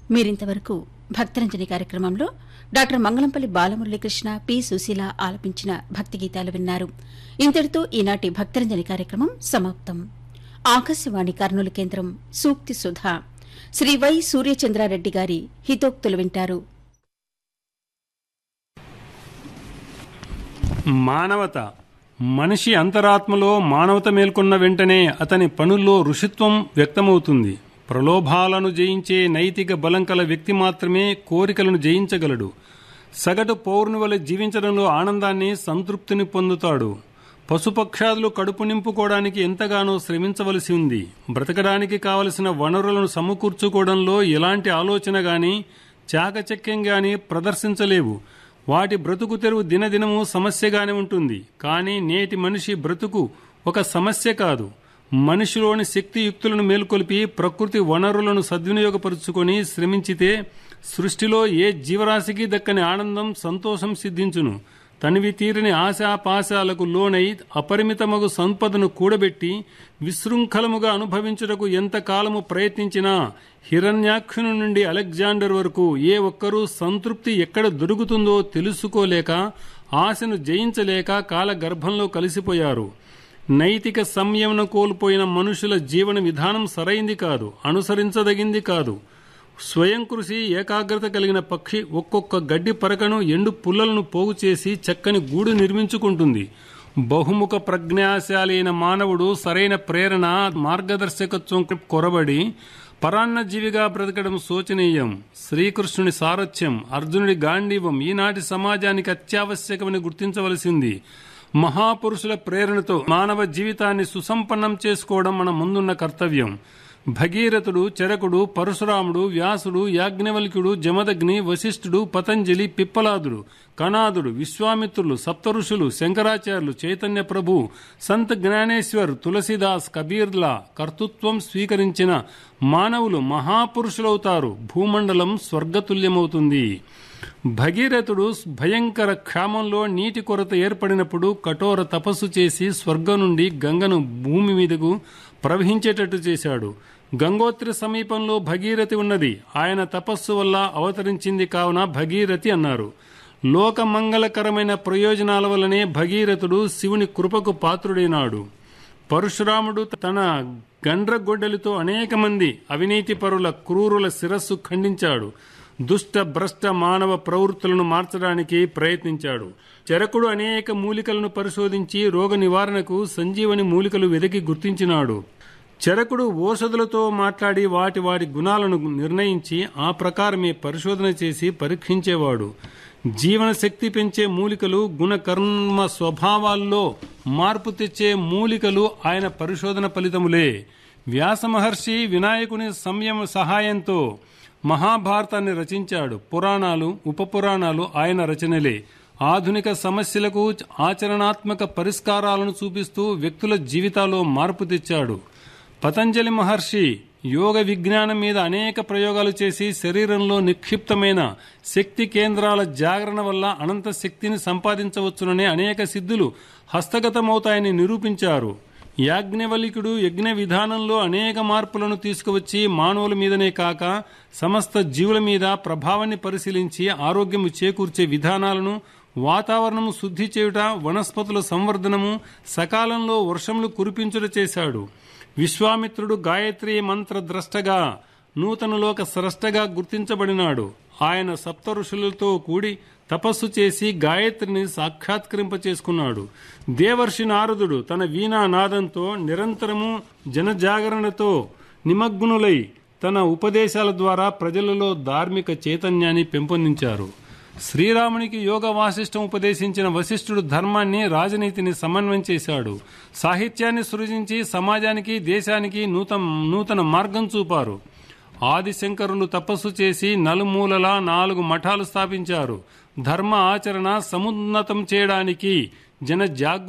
మీరింతవరకు భక్తరంజని కార్యక్రమంలో డాక్టర్ మంగళంపల్లి బాలమురళీకృష్ణ పి సుశీల ఆలపించిన భక్తి గీతాలు విన్నారు ఇంతటితో ఈనాటి భక్తరంజని కార్యక్రమం సమాప్తం ఆకాశవాణి కర్నూలు కేంద్రం సూక్తి సుధా శ్రీ వై సూర్యచంద్రారెడ్డి గారి హితోక్తులు వింటారు మానవత మనిషి అంతరాత్మలో మానవత మేల్కొన్న వెంటనే అతని పనుల్లో ఋషిత్వం వ్యక్తమవుతుంది ప్రలోభాలను జయించే నైతిక బలం కల వ్యక్తి మాత్రమే కోరికలను జయించగలడు సగటు పౌరుని వలె జీవించడంలో ఆనందాన్ని సంతృప్తిని పొందుతాడు పశుపక్షాదులు కడుపు నింపుకోవడానికి ఎంతగానో శ్రమించవలసి ఉంది బ్రతకడానికి కావలసిన వనరులను సమకూర్చుకోవడంలో ఎలాంటి ఆలోచన గాని చాకచక్యం గాని ప్రదర్శించలేవు వాటి బ్రతుకు తెరువు దినదినము సమస్యగానే ఉంటుంది కానీ నేటి మనిషి బ్రతుకు ఒక సమస్య కాదు మనిషిలోని శక్తియుక్తులను మేల్కొల్పి ప్రకృతి వనరులను సద్వినియోగపరుచుకొని శ్రమించితే సృష్టిలో ఏ జీవరాశికి దక్కని ఆనందం సంతోషం సిద్ధించును తనివి తీరని ఆశాపాశాలకు లోనై అపరిమితమగు సంపదను కూడబెట్టి విశృంఖలముగా అనుభవించుటకు ఎంతకాలము ప్రయత్నించినా హిరణ్యాక్షుని నుండి అలెగ్జాండర్ వరకు ఏ ఒక్కరూ సంతృప్తి ఎక్కడ దొరుకుతుందో తెలుసుకోలేక ఆశను జయించలేక కాలగర్భంలో కలిసిపోయారు నైతిక సంయమనం కోల్పోయిన మనుషుల జీవన విధానం సరైంది కాదు అనుసరించదగింది కాదు స్వయం కృషి ఏకాగ్రత కలిగిన పక్షి ఒక్కొక్క గడ్డి పరకను ఎండు పుల్లలను పోగు చేసి చక్కని గూడు నిర్మించుకుంటుంది బహుముఖ ప్రజ్ఞాశాలైన మానవుడు సరైన ప్రేరణ మార్గదర్శకత్వం కొరబడి పరాన్నజీవిగా బ్రతకడం శోచనీయం శ్రీకృష్ణుని సారథ్యం అర్జునుడి గాంధీవం ఈనాటి సమాజానికి అత్యావశ్యకమని గుర్తించవలసింది మహాపురుషుల ప్రేరణతో మానవ జీవితాన్ని సుసంపన్నం చేసుకోవడం మన ముందున్న కర్తవ్యం భగీరథుడు చరకుడు పరశురాముడు వ్యాసుడు యాజ్ఞవల్క్యుడు జమదగ్ని వశిష్ఠుడు పతంజలి పిప్పలాదుడు కనాదుడు విశ్వామిత్రులు సప్తఋషులు శంకరాచార్యులు చైతన్య ప్రభు సంత్ జ్ఞానేశ్వర్ తులసిదాస్ కబీర్లా కర్తృత్వం స్వీకరించిన మానవులు మహాపురుషులవుతారు భూమండలం స్వర్గతుల్యమవుతుంది భగీరథుడు భయంకర క్షామంలో నీటి కొరత ఏర్పడినప్పుడు కఠోర తపస్సు చేసి స్వర్గం నుండి గంగను భూమి మీదకు ప్రవహించేటట్టు చేశాడు గంగోత్రి సమీపంలో భగీరథి ఉన్నది ఆయన తపస్సు వల్ల అవతరించింది కావున భగీరథి అన్నారు లోకమంగళకరమైన ప్రయోజనాల వల్లనే భగీరథుడు శివుని కృపకు పాత్రుడైనాడు పరశురాముడు తన గండ్రగొడ్డలితో అనేక మంది అవినీతి పరుల క్రూరుల శిరస్సు ఖండించాడు దుష్ట భ్రష్ట మానవ ప్రవృత్తులను మార్చడానికి ప్రయత్నించాడు చరకుడు అనేక మూలికలను పరిశోధించి రోగ నివారణకు సంజీవని మూలికలు వెతికి గుర్తించినాడు చరకుడు ఓషధులతో మాట్లాడి వాటి వాటి గుణాలను నిర్ణయించి ఆ ప్రకారమే పరిశోధన చేసి పరీక్షించేవాడు జీవన శక్తి పెంచే మూలికలు గుణ కర్మ స్వభావాల్లో మార్పు తెచ్చే మూలికలు ఆయన పరిశోధన ఫలితములే వ్యాస మహర్షి వినాయకుని సంయమ సహాయంతో మహాభారతాన్ని రచించాడు పురాణాలు ఉపపురాణాలు ఆయన రచనలే ఆధునిక సమస్యలకు ఆచరణాత్మక పరిష్కారాలను చూపిస్తూ వ్యక్తుల జీవితాల్లో మార్పు తెచ్చాడు పతంజలి మహర్షి యోగ విజ్ఞానం మీద అనేక ప్రయోగాలు చేసి శరీరంలో నిక్షిప్తమైన శక్తి కేంద్రాల జాగరణ వల్ల అనంత శక్తిని సంపాదించవచ్చుననే అనేక సిద్ధులు హస్తగతమవుతాయని నిరూపించారు యాజ్ఞవల్లికుడు యజ్ఞ విధానంలో అనేక మార్పులను తీసుకువచ్చి మానవుల మీదనే కాక సమస్త జీవుల మీద ప్రభావాన్ని పరిశీలించి ఆరోగ్యము చేకూర్చే విధానాలను వాతావరణము శుద్ధి చేయుట వనస్పతుల సంవర్ధనము సకాలంలో వర్షములు కురిపించుట చేశాడు విశ్వామిత్రుడు గాయత్రి మంత్ర ద్రష్టగా నూతనలోక స్రష్టగా గుర్తించబడినాడు ఆయన సప్త ఋషులతో కూడి తపస్సు చేసి గాయత్రిని సాక్షాత్కరింప చేసుకున్నాడు దేవర్షి నారదుడు తన వీణా నాదంతో నిరంతరము జనజాగరణతో నిమగ్నులై తన ఉపదేశాల ద్వారా ప్రజలలో ధార్మిక చైతన్యాన్ని పెంపొందించారు శ్రీరామునికి యోగ వాసిష్టం ఉపదేశించిన వశిష్ఠుడు ధర్మాన్ని రాజనీతిని సమన్వయం చేశాడు సాహిత్యాన్ని సృజించి సమాజానికి దేశానికి నూతన నూతన మార్గం చూపారు ఆదిశంకరులు తపస్సు చేసి నలుమూలలా నాలుగు మఠాలు స్థాపించారు ధర్మ ఆచరణ సమున్నతం చేయడానికి జన